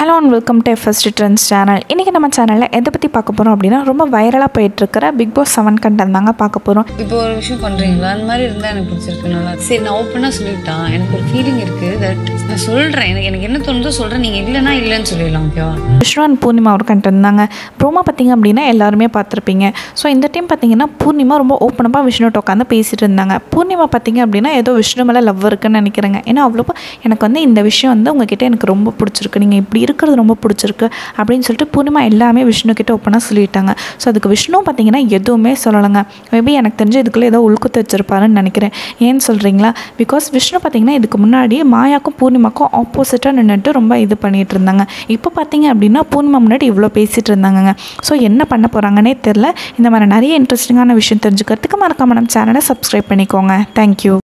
hello and welcome to first trends channel இன்றைக்கி நம்ம சேனலில் எதை பற்றி பார்க்க போகிறோம் அப்படின்னா ரொம்ப வைரலாக போயிட்டுருக்கிற பிக் பாஸ் செவன் கண்டென்ட் தாங்க பார்க்க போகிறோம் இப்போ ஒரு விஷயம் பண்றீங்களா அந்த மாதிரி இருந்தா எனக்கு பிடிச்சிருக்கு நல்லா சரி நான் ஓப்பனாக சொல்லிட்டான் எனக்கு ஒரு ஃபீலிங் இருக்கு தட் நான் சொல்றேன் எனக்கு எனக்கு என்ன தோணுதோ சொல்றேன் நீங்க இல்லைன்னா இல்லைன்னு சொல்லிடலாம் ஓகேவா விஷ்ணு அண்ட் பூர்ணிமா ஒரு கண்டென்ட் தாங்க ப்ரோமா பார்த்தீங்க அப்படின்னா எல்லாருமே பார்த்துருப்பீங்க ஸோ இந்த டைம் பார்த்தீங்கன்னா பூர்ணிமா ரொம்ப ஓப்பனப்பாக விஷ்ணுட்ட உட்காந்து பேசிட்டு இருந்தாங்க பூர்ணிமா பார்த்தீங்க அப்படின்னா ஏதோ விஷ்ணு மேலே லவ் இருக்குன்னு நினைக்கிறேங்க ஏன்னா அவ்வளோ எனக்கு வந்து இந்த விஷயம் வந்து உங்ககிட்ட எனக்கு ரொம்ப பிடிச்சிருக்கு நீங்கள் இப்படி இருக்கிறது ரொம்ப பிடிச்சிருக்கு அப்படின்னு சொல்லிட்டு பூர்ணிமா எல்லாமே விஷ்ணு கிட்ட ஓப்பனாக சொல்லிட்டாங்க ஸோ அதுக்கு விஷ்ணு பார்த்தீங்கன்னா எதுவுமே சொல்லலைங்க மேபி எனக்கு தெரிஞ்சு இதுக்குள்ளே ஏதோ உள்குத்து வச்சிருப்பாருன்னு நினைக்கிறேன் ஏன்னு சொல்கிறீங்களா பிகாஸ் விஷ்ணு பார்த்தீங்கன்னா இதுக்கு முன்னாடி மாயாக்கும் பூர்ணிமாக்கும் ஆப்போசிட்டாக நின்றுட்டு ரொம்ப இது பண்ணிட்டு இருந்தாங்க இப்போ பார்த்தீங்க அப்படின்னா பூர்ணிமா முன்னாடி இவ்வளோ பேசிகிட்டு இருந்தாங்கங்க ஸோ என்ன பண்ண போகிறாங்கன்னே தெரில இந்த மாதிரி நிறைய இன்ட்ரெஸ்டிங்கான விஷயம் தெரிஞ்சுக்கிறதுக்கு மறக்காம நம்ம சேனலை சப்ஸ்கிரைப் பண்ணிக்கோங்க தேங்க்யூ